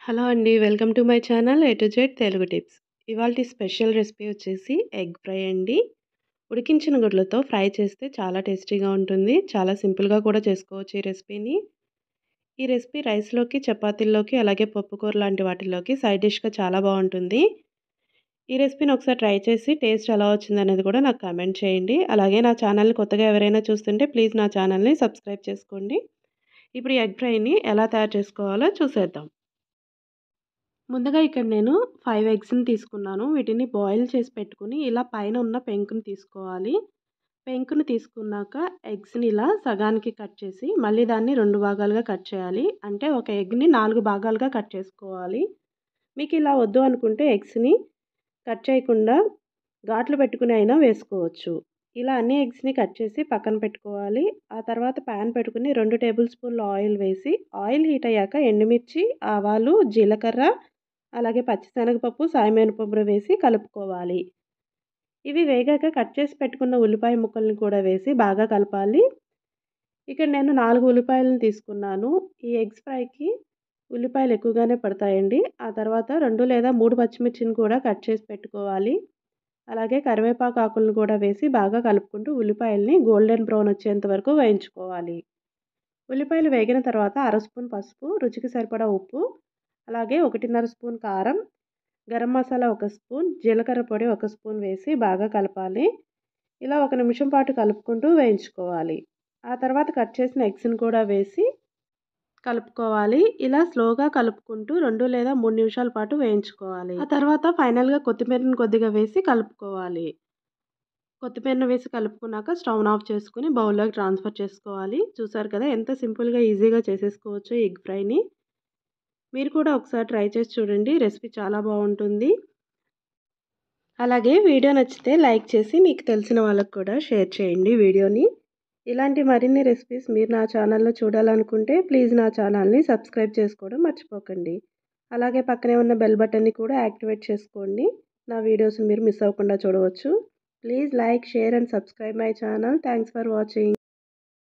Hello అండి. Welcome to my channel A to Z Telugu tips. ఇవాల్టి special recipe వచ్చేసి egg fry అండి. ఉడికించిన గుడ్లతో ఫ్రై చేస్తే చాలా టేస్టీగా ఉంటుంది. చాలా సింపుల్‌గా కూడా చేసుకోవచ్చు ఈ రెసిపీని. ఈ రెసిపీ రైస్‌లోకి, చపాతీల్లోకి అలాగే పప్పుకూర లాంటి వాటిల్లోకి సైడ్ డిష్‌గా చాలా బావుంటుంది. ఈ రెసిపీని ఒకసారి ట్రై చేసి టేస్ట్ ఎలా వచ్చిందనేది కూడా నాకు కామెంట్ చేయండి. అలాగే నా ఛానల్‌ని కొత్తగా ఎవరైనా చూస్తుంటే ప్లీజ్ నా ఛానల్‌ని సబ్స్క్రైబ్ చేసుకోండి. ఇప్పుడు ఈ ఎగ్ ఫ్రైని ఎలా తయారు చేసుకోవాలో చూసేద్దాం. ముందుగా ఇక్కడ నేను 5 ఎగ్స్‌ని తీసుకున్నాను. వీటిని బాయిల్ చేసి పెట్టుకొని ఇలా పైన ఉన్న పెంకుని తీసుకోవాలి. పెంకుని తీసుకున్నాక ఎగ్స్‌ని ఇలా సగానికి కట్ చేసి మళ్ళీ దాన్ని 2 భాగాలుగా కట్ చేయాలి. అంటే ఒక ఎగ్‌ని 4 భాగాలుగా కట్ చేసుకోవాలి. మీకు ఇలా వద్దు అనుకుంటే ఎగ్స్‌ని కట్ చేయకుండా ఘాట్లు పెట్టుకుని అయినా వేసుకోవచ్చు. ఇలా అన్ని ఎగ్స్‌ని కట్ చేసి పక్కన పెట్టుకోవాలి. ఆ తర్వాత పాన్ పెట్టుకొని 2 టేబుల్ స్పూన్ల ఆయిల్ వేసి ఆయిల్ హీట్ అయ్యాక ఎండుమిర్చి, ఆవాలు, జీలకర్ర అలాగే పచ్చిశనగపప్పు, సాయమినపప్పు వేసి కలుపుకోవాలి. ఇవి వేగాక కట్ చేసి పెట్టుకున్న ఉల్లిపాయ ముక్కల్ని కూడా వేసి బాగా కలపాలి. ఇక్కడ నేను 4 ఉల్లిపాయలను తీసుకున్నాను. ఈ ఎగ్స్ ఫ్రైకి ఉల్లిపాయలు ఎక్కువగానే పడతాయండి. ఆ తర్వాత 2 లేదా 3 పచ్చిమిర్చిని కూడా కట్ చేసి పెట్టుకోవాలి. అలాగే కరివేపాకు ఆకులను కూడా వేసి బాగా కలుపుకుంటూ ఉల్లిపాయల్ని గోల్డెన్ బ్రౌన్ వచ్చేంత వరకు వేయించుకోవాలి. ఉల్లిపాయలు వేగిన తర్వాత అర స్పూన్ పసుపు, రుచికి సరిపడా ఉప్పు, అలాగే 1:30 స్పూన్ కారం, గరం మసాలా 1 స్పూన్, జీలకర్ర పొడి 1 స్పూన్ వేసి బాగా కలపాలి. ఇలా ఒక నిమిషం పాటు కలుపుకుంటూ వేయించుకోవాలి. ఆ తర్వాత కట్ చేసిన ఎగ్స్‌ని కూడా వేసి కలుపుకోవాలి. ఇలా స్లోగా కలుపుకుంటూ 2 లేదా 3 నిమిషాల పాటు వేయించుకోవాలి. ఆ తర్వాత ఫైనల్‌గా కొత్తిమీరని కొద్దిగా వేసి కలుపుకోవాలి. కొత్తిమీరని వేసి కలుపుకున్నాక స్టవ్‌ని ఆఫ్ చేసుకొని బౌల్‌లోకి ట్రాన్స్‌ఫర్ చేసుకోవాలి. చూసారు కదా ఎంత సింపుల్‌గా ఈజీగా చేసేసుకోవచ్చో ఈ ఎగ్ ఫ్రైని. మీరు కూడా ఒకసారి ట్రై చేసి చూడండి. రెసిపీ చాలా బావుంటుంది. అలాగే వీడియో నచ్చితే లైక్ చేసి మీకు తెలిసిన వాళ్ళకి కూడా షేర్ చేయండి వీడియోని. ఇలాంటి మరిన్ని రెసిపీస్ మీరు నా ఛానల్‌లో చూడాలనుకుంటే ప్లీజ్ నా ఛానల్‌ని సబ్స్క్రైబ్ చేసుకోవడం మర్చిపోకండి. అలాగే పక్కనే ఉన్న బెల్ బటన్‌ని కూడా యాక్టివేట్ చేసుకోండి. నా వీడియోస్‌ని మీరు మిస్ అవ్వకుండా చూడవచ్చు. Please like, share and subscribe my channel. Thanks for watching.